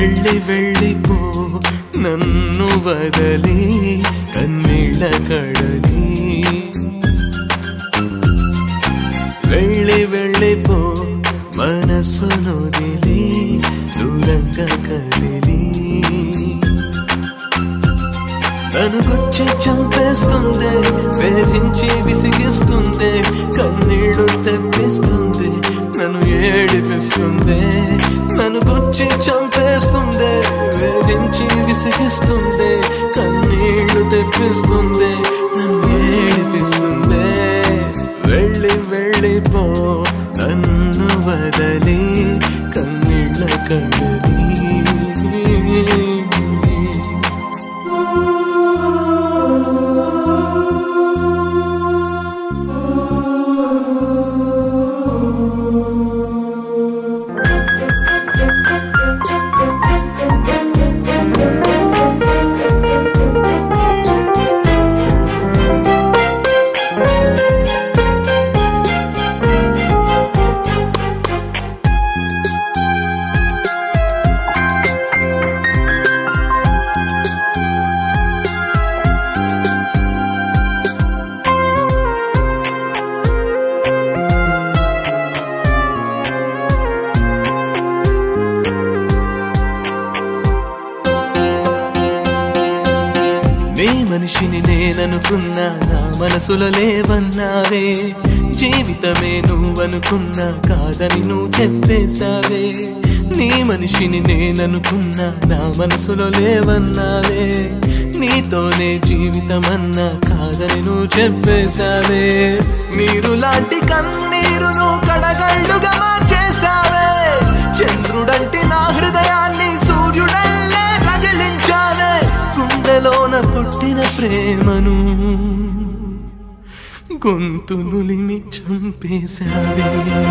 వెళ్ళి వెళ్ళిపో నన్ను వదలి కన్నీళ్ళ కడలి వెళ్ళి వెళ్ళిపో మనసును దిలి దూరంగా కదిలి నన్ను గుచ్చి చంపేస్తుంది వేధించి విసిగిస్తుంది కన్నీళ్లు తెప్పిస్తుంది నన్ను ఏడిపిస్తుంది నన్ను గుచ్చి చంపేస్తుంది వేధించి విసిగిస్తుంది కన్నీళ్లు తెప్పిస్తుంది నన్ను ఏడిపిస్తుంది వెళ్ళి వెళ్ళిపో నన్ను వదలి కన్నీళ్ళ కడలి నీ మనిషిని నేననుకున్నా నా మనసులో లేవన్నావే జీవితమే నువ్వనుకున్నా కాదని నువ్వు చెప్పేశావే నీ మనిషిని నేననుకున్నా నా మనసులో లేవన్నావే నీతోనే జీవితమన్నా కాదని నువ్వు చెప్పేశావే నీరు లాంటి కన్నీరును కడగళ్ళుగా మార్చేశావే చంద్రుడంటి నా హృదయాన్ని సూర్యుడల్లే రగిలించావే గుండెలోన పుట్టిన ప్రేమను గొంతునులిమి చంపేశావే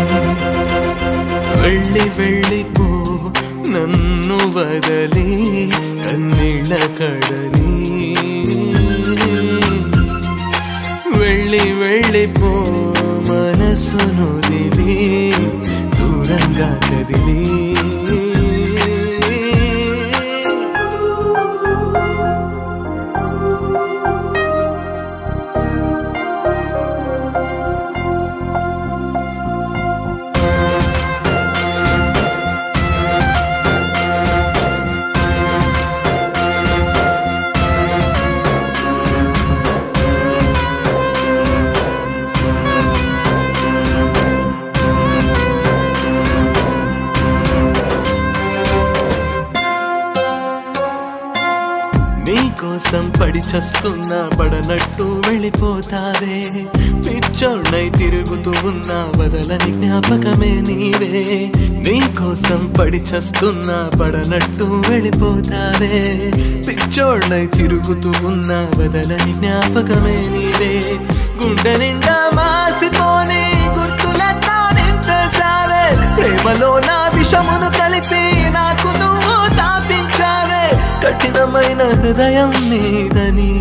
వెళ్ళి వెళ్ళిపో నన్ను వదలి కన్నీళ్ళ కడలి వెళ్ళి వెళ్ళిపో మనసును దిలి దూరంగా కదిలి నీకోసం పడి చస్తున్నా పడనట్టు వెళ్ళిపోతావే పిచ్చోళ్ళై తిరుగుతూ ఉన్నా వదలని జ్ఞాపకమే నీవే నీకోసం పడి చస్తున్నా పడనట్టు వెళ్ళిపోతావే పిచ్చోళ్ళై తిరుగుతూ ఉన్నా వదలని జ్ఞాపకమే నీవే గుండె నిండా మాసిపోని గుర్తులన్నా నింపేశావే ప్రేమలో నా విషమును కలిపి నాకు నువ్వు తాపించావే కఠినమైన హృదయం నీదని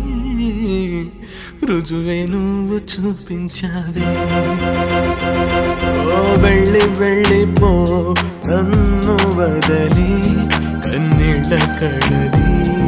రుజువే నువ్వు చూపించావే ఓ వెళ్ళి వెళ్ళిపో నన్ను వదలి కన్నీళ్ళ కడలి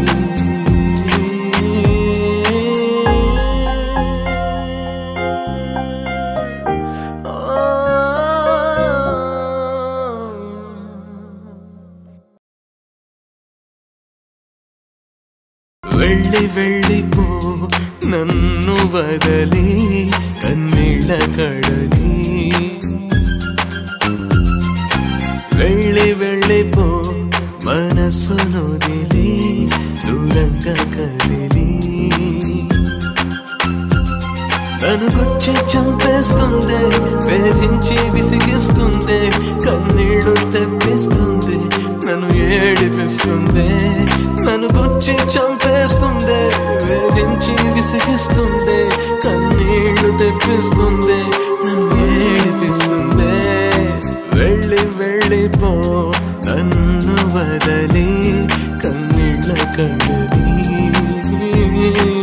వెళ్ళి వెళ్ళిపో నన్ను వదలి కన్నీళ్ళ కడలి వెళ్ళి వెళ్ళిపో మనసును దిలి దూరంగా కదిలి నన్ను గుచ్చి చంపేస్తుంది వేధించి విసిగిస్తుంది కన్నీళ్లు తెప్పిస్తుంది నన్ను ఏడిపిస్తుంది నన్ను గుచ్చి చంపేస్తుంది వేధించి విసిగిస్తుంది కన్నీళ్లు తెప్పిస్తుంది నన్ను ఏడిపిస్తుంది వెళ్ళి వెళ్ళిపో నన్ను వదలి కన్నీళ్ళ కడలి